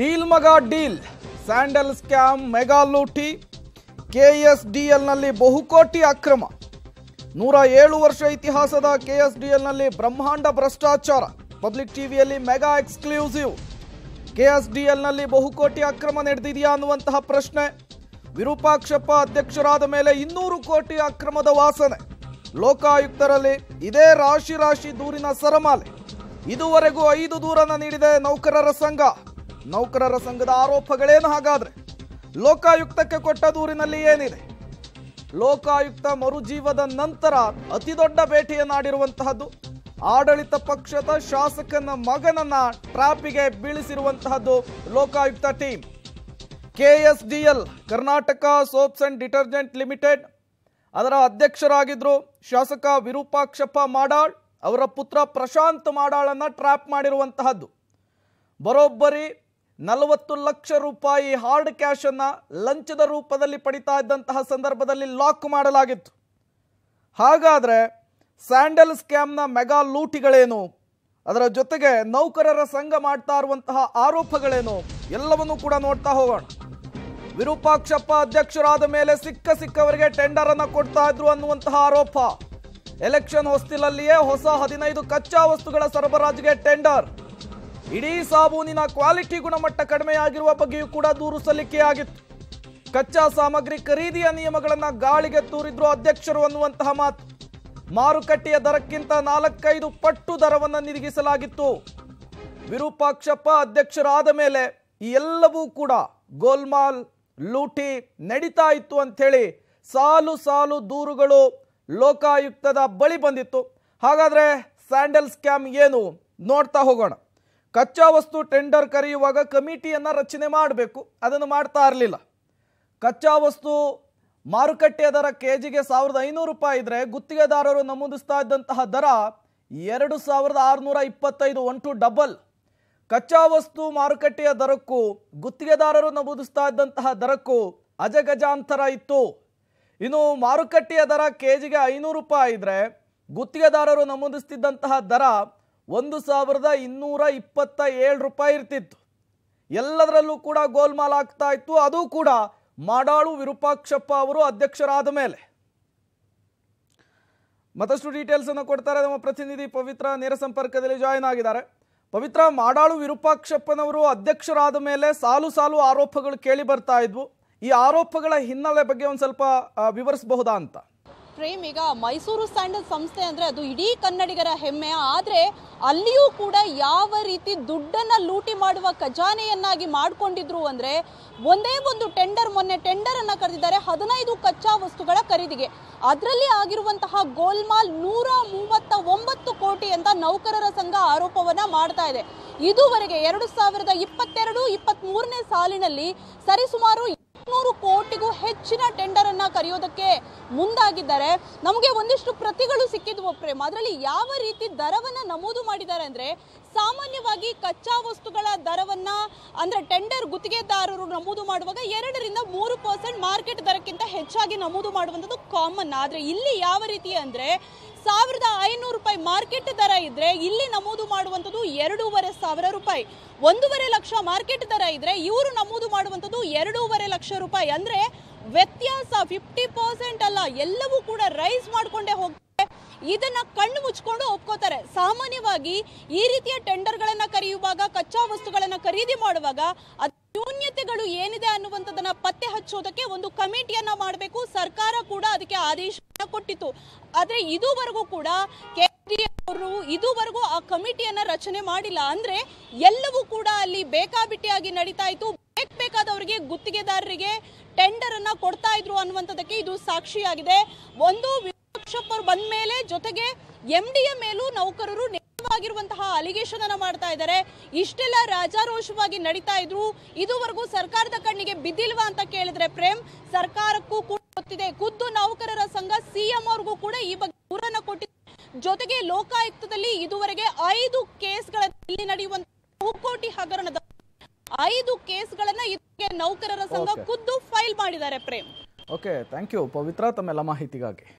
Deal ಮಗ deal sandal scam mega ಲೂಟಿ ಕೆಎಸ್ಡಿಎಲ್ನಲ್ಲಿ ಬಹುಕೋಟಿ ಅಕ್ರಮ ನೂರ ಏಳು ವರ್ಷ ಇತಿಹಾಸದ ಕೆಎಸ್ಡಿಎಲ್ನಲ್ಲಿ ಬ್ರಹ್ಮಾಂಡ ಭ್ರಷ್ಟಾಚಾರ ಪಬ್ಲಿಕ್ ಟಿವಿಯಲ್ಲಿ ಮೆಗಾ ಎಕ್ಸ್ಕ್ಲೂಸಿವ್ ಕೆಎಸ್ಡಿಎಲ್ನಲ್ಲಿ ಬಹುಕೋಟಿ ಅಕ್ರಮ ನಡೆದಿದೆಯಾ ಅನ್ನುವಂತಹ ಪ್ರಶ್ನೆ ವಿರೂಪಾಕ್ಷಪ್ಪ ಅಧ್ಯಕ್ಷರಾದ ಮೇಲೆ ಇನ್ನೂರು ಕೋಟಿ ಅಕ್ರಮದ ವಾಸನೆ ಲೋಕಾಯುಕ್ತರಲ್ಲಿ ಇದೇ ರಾಶಿ ರಾಶಿ ದೂರಿನ ಸರಮಾಲೆ ಇದುವರೆಗೂ ಐದು ದೂರನ್ನ ನೀಡಿದೆ ನೌಕರರ ಸಂಘ ನೌಕರರ ಸಂಘದ ಆರೋಪಗಳೇನು ಹಾಗಾದ್ರೆ ಲೋಕಾಯುಕ್ತಕ್ಕೆ ಕೊಟ್ಟ ದೂರಿನಲ್ಲಿ ಏನಿದೆ ಲೋಕಾಯುಕ್ತ ಮರುಜೀವದ ನಂತರ ಅತಿದೊಡ್ಡ ಭೇಟಿಯನ್ನಾಡಿರುವಂತಹದ್ದು ಆಡಳಿತ ಪಕ್ಷದ ಶಾಸಕನ ಮಗನನ್ನ ಟ್ರಾಪಿಗೆ ಬೀಳಿಸಿರುವಂತಹದ್ದು Lokayukta team KSDL Karnataka Soaps and Detergent Limited ಅದರ ಅಧ್ಯಕ್ಷರಾಗಿದ್ರು ಶಾಸಕ ವಿರೂಪಾಕ್ಷಪ್ಪ ಮಾಡಾಳ್ ಅವರ ಪುತ್ರ ಪ್ರಶಾಂತ್ ಮಾಡಾಳನ್ನ ಟ್ರ್ಯಾಪ್ ಮಾಡಿರುವಂತಹದ್ದು ಬರೋಬ್ಬರಿ ನಲವತ್ತು ಲಕ್ಷ ರೂಪಾಯಿ ಹಾರ್ಡ್ ಕ್ಯಾಶ್ ಅನ್ನ ಲಂಚದ ರೂಪದಲ್ಲಿ ಪಡಿತಾ ಇದ್ದಂತಹ ಸಂದರ್ಭದಲ್ಲಿ ಲಾಕ್ ಮಾಡಲಾಗಿತ್ತು ಹಾಗಾದ್ರೆ ಸ್ಯಾಂಡಲ್ ಸ್ಕ್ಯಾಮ್ನ ಮೆಗಾ ಲೂಟಿಗಳೇನು ಅದರ ಜೊತೆಗೆ ನೌಕರರ ಸಂಘ ಮಾಡ್ತಾ ಇರುವಂತಹ ಆರೋಪಗಳೇನು ಎಲ್ಲವನ್ನೂ ಕೂಡ ನೋಡ್ತಾ ಹೋಗೋಣ ವಿರೂಪಾಕ್ಷಪ್ಪ ಅಧ್ಯಕ್ಷರಾದ ಮೇಲೆ ಸಿಕ್ಕ ಸಿಕ್ಕವರಿಗೆ ಟೆಂಡರ್ ಅನ್ನ ಕೊಡ್ತಾ ಇದ್ರು ಅನ್ನುವಂತಹ ಆರೋಪ ಎಲೆಕ್ಷನ್ ಹೊಸ್ತಿಲಲ್ಲಿಯೇ ಹೊಸ ಹದಿನೈದು ಕಚ್ಚಾ ವಸ್ತುಗಳ ಸರಬರಾಜಿಗೆ ಟೆಂಡರ್ ಇಡೀ ಸಾಬೂನಿನ ಕ್ವಾಲಿಟಿ ಗುಣಮಟ್ಟ ಕಡಿಮೆಯಾಗಿರುವ ಬಗ್ಗೆಯೂ ಕೂಡ ದೂರು ಸಲ್ಲಿಕೆಯಾಗಿತ್ತು ಕಚ್ಚಾ ಸಾಮಗ್ರಿ ಖರೀದಿಯ ನಿಯಮಗಳನ್ನ ಗಾಳಿಗೆ ತೂರಿದ್ರು ಅಧ್ಯಕ್ಷರು ಅನ್ನುವಂತಹ ಮಾತು ಮಾರುಕಟ್ಟೆಯ ದರಕ್ಕಿಂತ ನಾಲ್ಕೈದು ಪಟ್ಟು ದರವನ್ನು ನಿಗದಿಸಲಾಗಿತ್ತು ವಿರೂಪಾಕ್ಷಪ್ಪ ಅಧ್ಯಕ್ಷರಾದ ಮೇಲೆ ಈ ಎಲ್ಲವೂ ಕೂಡ ಗೋಲ್ಮಾಲ್ ಲೂಟಿ ನಡೀತಾ ಇತ್ತು ಅಂಥೇಳಿ ಸಾಲು ಸಾಲು ದೂರುಗಳು ಲೋಕಾಯುಕ್ತದ ಬಳಿ ಬಂದಿತ್ತು ಹಾಗಾದ್ರೆ ಸ್ಯಾಂಡಲ್ ಸ್ಕ್ಯಾಮ್ ಏನು ನೋಡ್ತಾ ಹೋಗೋಣ ಕಚ್ಚಾ ವಸ್ತು ಟೆಂಡರ್ ಕರೆಯುವಾಗ ಕಮಿಟಿಯನ್ನ ರಚನೆ ಮಾಡಬೇಕು ಅದನ್ನು ಮಾಡ್ತಾ ಇರಲಿಲ್ಲ ಕಚ್ಚಾ ವಸ್ತು ಮಾರುಕಟ್ಟೆಯ ದರ ಕೆಜಿಗೆ ಸಾವಿರದ ಐನೂರು ರೂಪಾಯಿ ಇದ್ರೆ ಗುತ್ತಿಗೆದಾರರು ನಮೂದಿಸ್ತಾ ಇದ್ದಂತಹ ದರ ಎರಡು ಸಾವಿರದ ಆರುನೂರ ಇಪ್ಪತ್ತೈದು ಒನ್ ಟು ಡಬಲ್ ಕಚ್ಚಾ ವಸ್ತು ಮಾರುಕಟ್ಟೆಯ ದರಕ್ಕೂ ಗುತ್ತಿಗೆದಾರರು ನಮೂದಿಸ್ತಾ ಇದ್ದಂತಹ ದರಕ್ಕೂ ಅಜಗಜಾಂತರ ಇತ್ತು ಇನ್ನು ಮಾರುಕಟ್ಟೆಯ ದರ ಕೆಜಿಗೆ ಐನೂರು ರೂಪಾಯಿ ಇದ್ರೆ ಗುತ್ತಿಗೆದಾರರು ನಮೂದಿಸ್ತಿದ್ದಂತಹ ದರ ಒಂದು ಸಾವಿರದ ಇನ್ನೂರ ಇಪ್ಪತ್ತ ಏಳು ರೂಪಾಯಿ ಇರ್ತಿತ್ತು ಎಲ್ಲದರಲ್ಲೂ ಕೂಡ ಗೋಲ್ಮಾಲ್ ಆಗ್ತಾ ಇತ್ತು ಅದು ಕೂಡ ಮಾಡಾಳು ವಿರೂಪಾಕ್ಷಪ್ಪ ಅವರು ಅಧ್ಯಕ್ಷರಾದ ಮೇಲೆ ಮತ್ತಷ್ಟು ಡೀಟೇಲ್ಸ್ ಅನ್ನು ಕೊಡ್ತಾರೆ ನಮ್ಮ ಪ್ರತಿನಿಧಿ ಪವಿತ್ರ ನೇರ ಸಂಪರ್ಕದಲ್ಲಿ ಜಾಯಿನ್ ಆಗಿದ್ದಾರೆ ಪವಿತ್ರ ಮಾಡಾಳು ವಿರೂಪಾಕ್ಷಪ್ಪನವರು ಅಧ್ಯಕ್ಷರಾದ ಮೇಲೆ ಸಾಲು ಸಾಲು ಆರೋಪಗಳು ಕೇಳಿ ಬರ್ತಾ ಇದ್ವು ಈ ಆರೋಪಗಳ ಹಿನ್ನೆಲೆ ಬಗ್ಗೆ ಒಂದು ಸ್ವಲ್ಪ ಆ, ವಿವರಿಸಬಹುದಾ ಅಂತ ಪ್ರೇಮ್ ಈಗ ಮೈಸೂರು ಸ್ಟ್ಯಾಂಡರ್ಡ್ ಸಂಸ್ಥೆ ಅಂದ್ರೆ ಅದು ಇಡೀ ಕನ್ನಡಿಗರ ಹೆಮ್ಮೆ ಆದ್ರೆ ಅಲ್ಲಿಯೂ ಕೂಡ ಯಾವ ರೀತಿ ದುಡ್ಡನ್ನ ಲೂಟಿ ಮಾಡುವ ಖಜಾನೆಯನ್ನಾಗಿ ಮಾಡ್ಕೊಂಡಿದ್ರು ಅಂದ್ರೆ ಒಂದೇ ಒಂದು ಟೆಂಡರ್ ಮೊನ್ನೆ ಟೆಂಡರ್ ಅನ್ನ ಕರೆದಿದ್ದಾರೆ ಹದಿನೈದು ಕಚ್ಚಾ ವಸ್ತುಗಳ ಖರೀದಿಗೆ ಅದರಲ್ಲಿ ಆಗಿರುವಂತಹ ಗೋಲ್ಮಾಲ್ ನೂರ ಮೂವತ್ತ ಒಂಬತ್ತು ಕೋಟಿ ಅಂತ ನೌಕರರ ಸಂಘ ಆರೋಪವನ್ನ ಮಾಡ್ತಾ ಇದೆ ಇದುವರೆಗೆ ಎರಡು ಸಾವಿರದ ಇಪ್ಪತ್ತೆರಡು ಇಪ್ಪತ್ತ್ ಮೂರನೇ ಸಾಲಿನಲ್ಲಿ ಸರಿಸುಮಾರು ನೂರು ಕೋಟಿಗೂ ಹೆಚ್ಚಿನ ಟೆಂಡರ್ ಅನ್ನ ಕರೆಯೋದಕ್ಕೆ ಮುಂದಾಗಿದ್ದಾರೆ ನಮಗೆ ಒಂದಿಷ್ಟು ಪ್ರತಿಗಳು ಸಿಕ್ಕಿದ್ವು ಪ್ರೇಮ್ ಅದರಲ್ಲಿ ಯಾವ ರೀತಿ ದರವನ್ನ ನಮೂದು ಮಾಡಿದ್ದಾರೆ ಅಂದ್ರೆ ಸಾಮಾನ್ಯವಾಗಿ ಕಚ್ಚಾ ವಸ್ತುಗಳ ದರವನ್ನ ಅಂದ್ರೆ ಟೆಂಡರ್ ಗುತ್ತಿಗೆದಾರರು ನಮೂದು ಮಾಡುವಾಗ ಎರಡರಿಂದ ಮೂರು ಪರ್ಸೆಂಟ್ ಮಾರ್ಕೆಟ್ ದರಕ್ಕಿಂತ ಹೆಚ್ಚಾಗಿ ನಮೂದು ಮಾಡುವಂಥದ್ದು ಕಾಮನ್ ಆದ್ರೆ ಇಲ್ಲಿ ಯಾವ ರೀತಿ ಅಂದ್ರೆ ಸಾವಿರದ ಐನೂರು ರೂಪಾಯಿ ಮಾರ್ಕೆಟ್ ದರ ಇದ್ರೆ ಇಲ್ಲಿ ನಮೂದು ಮಾಡುವಂಥದ್ದು ಎರಡೂವರೆ ಸಾವಿರ ರೂಪಾಯಿ ಒಂದೂವರೆ ಲಕ್ಷ ಮಾರ್ಕೆಟ್ ದರ ಇದ್ರೆ ಇವರು ನಮೂದು ಮಾಡುವಂಥದ್ದು ಎರಡೂವರೆ ಲಕ್ಷ ರೂಪಾಯಿ ಅಂದ್ರೆ ವ್ಯತ್ಯಾಸ ಫಿಫ್ಟಿ ಪರ್ಸೆಂಟ್ ಅಲ್ಲ ಎಲ್ಲವೂ ಕೂಡ ರೈಸ್ ಮಾಡ್ಕೊಂಡೇ ಹೋಗ್ತಾರೆ ಇದನ್ನ ಕಣ್ಣು ಮುಚ್ಕೊಂಡು ಒಪ್ಕೋತಾರೆ ಸಾಮಾನ್ಯವಾಗಿ ಈ ರೀತಿಯ ಟೆಂಡರ್ಗಳನ್ನ ಕರೆಯುವಾಗ ಕಚ್ಚಾ ವಸ್ತುಗಳನ್ನ ಖರೀದಿ ಮಾಡುವಾಗ ಅದ್ ನ್ಯೂನ್ಯತೆಗಳು ಏನಿದೆ ಅನ್ನುವಂಥದ್ದನ್ನ ಪತ್ತೆ ಹಚ್ಚೋದಕ್ಕೆ ಒಂದು ಕಮಿಟಿಯನ್ನ ಮಾಡಬೇಕು ಸರ್ಕಾರ ಕೂಡ ಅದಕ್ಕೆ ಆದೇಶವನ್ನ ಕೊಟ್ಟಿತ್ತು ಆದ್ರೆ ಇದುವರೆಗೂ ಕೂಡ KDA ಅವರು ಇದುವರೆಗೂ ಆ ಕಮಿಟಿಯನ್ನ ರಚನೆ ಮಾಡಿಲ್ಲ ಅಂದ್ರೆ ಎಲ್ಲವೂ ಕೂಡ ಅಲ್ಲಿ ಬೇಕಾಬಿಟ್ಟಿಯಾಗಿ ನಡೀತಾ ಇತ್ತು ಬೇಕ್ ಬೇಕಾದವರಿಗೆ ಗುತ್ತಿಗೆದಾರರಿಗೆ ಟೆಂಡರ್ ಅನ್ನ ಕೊಡ್ತಾ ಇದ್ರು ಅನ್ನುವಂಥದ್ದಕ್ಕೆ ಇದು ಸಾಕ್ಷಿಯಾಗಿದೆ ಒಂದು ವಿರೂಪಾಕ್ಷಪ್ಪ ಅವರು ಬಂದ ಮೇಲೆ ಜೊತೆಗೆ ಎಂ ಡಿಯ ಮೇಲೂ ನೌಕರರು ನೇರವಾಗಿರುವಂತಹ ಅಲಿಗೇಷನ್ ಅನ್ನ ಮಾಡ್ತಾ ಇದ್ದಾರೆ ಇಷ್ಟೆಲ್ಲ ರಾಜಾರೋಷವಾಗಿ ನಡೀತಾ ಇದ್ರು ಇದುವರೆಗೂ ಸರ್ಕಾರದ ಕಣ್ಣಿಗೆ ಬಿದ್ದಿಲ್ವಾ ಅಂತ ಕೇಳಿದ್ರೆ ಪ್ರೇಮ್ ಸರ್ಕಾರಕ್ಕೂ ಕೂಡ ಗೊತ್ತಿದೆ ಖುದ್ದು ನೌಕರರ ಸಂಘ ಸಿಎಂ ಅವ್ರಿಗೂ ಕೂಡ ಈ ಬಗ್ಗೆ ದೂರನ್ನ ಕೊಟ್ಟಿದೆ ಜೊತೆಗೆ ಲೋಕಾಯುಕ್ತದಲ್ಲಿ ಇದುವರೆಗೆ ಐದು ಕೇಸ್ಗಳ ಇಲ್ಲಿ ನಡೆಯುವಂತ ಬಹುಕೋಟಿ ಹಗರಣದ ಐದು ಕೇಸ್ಗಳನ್ನ ಇದಕ್ಕೆ ನೌಕರರ ಸಂಘ Okay. ಖುದ್ದು ಫೈಲ್ ಮಾಡಿದ್ದಾರೆ Prem okay thank you Pavitra ತಮ್ಮೆಲ್ಲ ಮಾಹಿತಿಗಾಗಿ